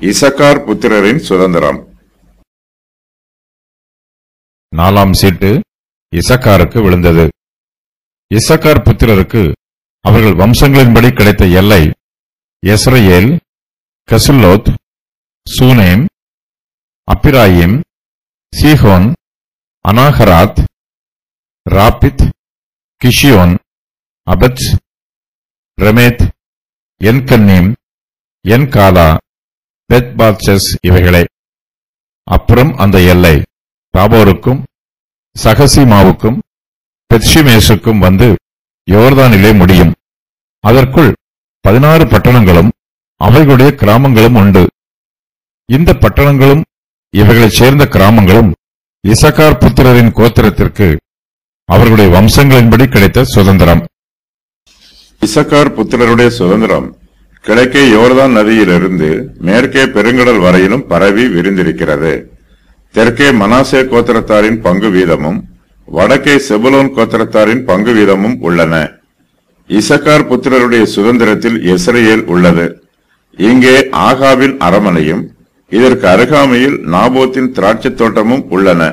இசக்கார் புத்திரரின் சுதந்திரம் நாலாம் சீட்டு இசக்காருக்கு விழுந்தது இசக்கார் புத்திரருக்கு அவர்கள் வம்சங்களின்படி கிடைத்த எல்லை எஸ்ரயேல் கசுல்லோத் சூனேம் அப்பிராயிம் சீஹோன் அனாஹராத் ராபித் கிஷியோன் அபத் ரெமேத் என்கன்னீம் என்காலா பெத்பாத்சஸ் இவைகளே அப்புறம் அந்த எல்லை தாபோருக்கும் சகசிமாவுக்கும் பெத்ஷிமேசுக்கும் வந்து யோர்தானிலே முடியும் அதற்குள் பதினாறு பட்டணங்களும் அவைகளுடைய கிராமங்களும் உண்டு இந்த பட்டணங்களும் இவைகளைச் சேர்ந்த கிராமங்களும் இசக்கார் புத்திரரின் கோத்திரத்திற்கு அவர்களுடைய வம்சங்களின்படி கிடைத்த சுதந்திரம் இசக்கார் புத்திரருடைய சுதந்திரம் கிழக்கே யோர்தான் நதியிலிருந்து மேற்கே பெருங்கடல் வரையிலும் பரவி விரிந்திருக்கிறது தெற்கே மனாசே கோத்திரத்தாரின் பங்கு வீதமும் வடக்கே செபுலோன் கோத்திரத்தாரின் பங்கு வீதமும் உள்ளன இசக்கார் புத்திரருடைய சுதந்திரத்தில் எஸ்ரேல் உள்ளது இங்கே ஆகாவின் அரமனையும் இதற்கு அருகாமையில் நாபோத்தின் திராட்சைத் தோட்டமும் உள்ளன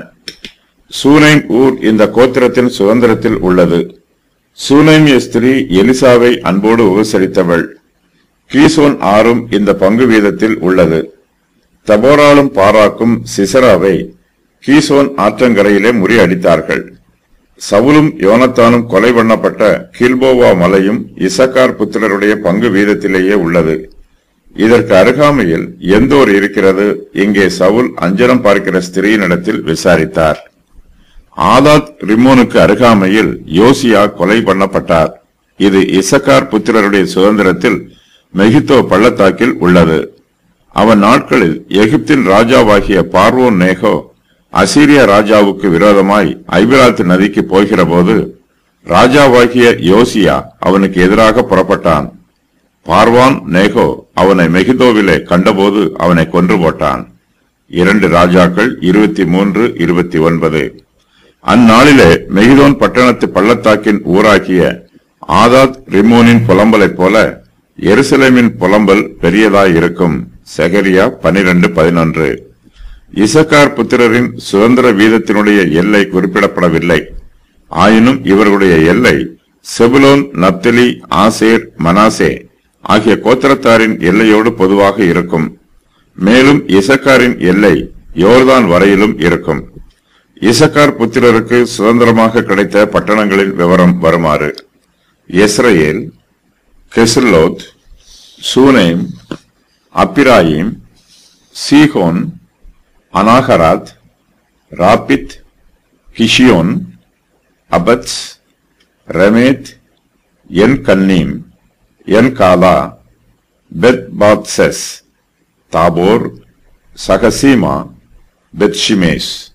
சூனைம் ஊர் இந்த கோத்திரத்தின் சுதந்திரத்தில் உள்ளது சூனைம் ஸ்திரீ எலிசாவை அன்போடு உபசரித்தவள் கீசோன் ஆறும் இந்த பங்கு வீதத்தில் உள்ளது தபோராலும் பாராக்கும் சிசராவை கீசோன் ஆற்றங்கரையிலே முறியடித்தார்கள் சவுலும் யோனத்தானும் கொலை பண்ணப்பட்ட கில்போவா மலையும் இசக்கார் புத்திரருடைய பங்கு வீதத்திலேயே உள்ளது இதற்கு அருகாமையில் எந்தோர் இருக்கிறது இங்கே சவுல் அஞ்சனம் பார்க்கிற ஸ்திரீனிடத்தில் விசாரித்தார் ஆதாத் ரிமோனுக்கு அருகாமையில் யோசியா கொலை பண்ணப்பட்டார் இது இசக்கார் புத்திரருடைய சுதந்திரத்தில் மெகித்தோ பள்ளத்தாக்கில் உள்ளது அவன் நாட்களில் எகிப்தின் ராஜாவாகிய பார்வோன் நேகோ அசீரியா ராஜாவுக்கு விரோதமாய் ஐபிராத்து நதிக்கு போகிறபோது ராஜாவாகிய யோசியா அவனுக்கு எதிராக புறப்பட்டான் பார்வான் நேகோ அவனை மெகிதோவிலே கண்டபோது அவனை கொன்று போட்டான் இரண்டு ராஜாக்கள் இருபத்தி மூன்று இருபத்தி ஒன்பது அந்நாளிலே மெகிதோன் பட்டணத்து பள்ளத்தாக்கின் ஊராகிய ஆதாத் ரிமோனின் புலம்பலைப் போல எருசலேமின் புலம்பல் பெரியதாய் இருக்கும் செகரியா பனிரெண்டு பதினொன்று இசக்கார் புத்திரரின் சுதந்திர வீதத்தினுடைய எல்லை குறிப்பிடப்படவில்லை ஆயினும் இவர்களுடைய எல்லை செபுலோன் நப்தலி ஆசேர் மனாசே ஆகிய கோத்திரத்தாரின் எல்லையோடு பொதுவாக இருக்கும் மேலும் இசக்காரின் எல்லை யோர்தான் வரையிலும் இருக்கும் இசக்கார் புத்திரருக்கு சுதந்திரமாக கிடைத்த பட்டணங்களின் விவரம் வருமாறு Jezreel Chesulloth Shunem Hapharaim Shion Anaharath Rabbith Kishion Abez Remeth Engannim என் காலா Bethpazzez Tabor Shahazimah Beth Shemesh